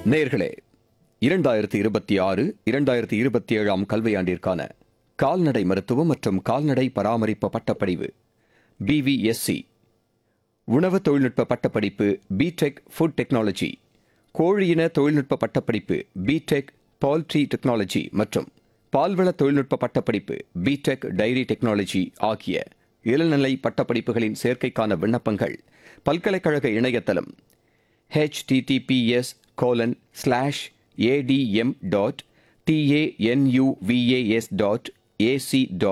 நேர்களே இரண்டாயிரத்தி இருபத்தி ஆறு இரண்டாயிரத்தி இருபத்தி ஏழாம் கல்வியாண்டிற்கான கால்நடை மருத்துவம் மற்றும் கால்நடை பராமரிப்பு பட்டப்படிவு பிவிஎஸ்சி உணவு தொழில்நுட்ப பட்டப்படிப்பு பிடெக் ஃபுட் டெக்னாலஜி கோழியின தொழில்நுட்ப பட்டப்படிப்பு பிடெக் பால்ட்ரி டெக்னாலஜி மற்றும் பால்வள தொழில்நுட்ப பட்டப்படிப்பு பிடெக் டைரி டெக்னாலஜி ஆகிய இளநிலை பட்டப்படிப்புகளின் சேர்க்கைக்கான விண்ணப்பங்கள் பல்கலைக்கழக இணையதளம் https colon slash adm dot tanuvas dot ac dot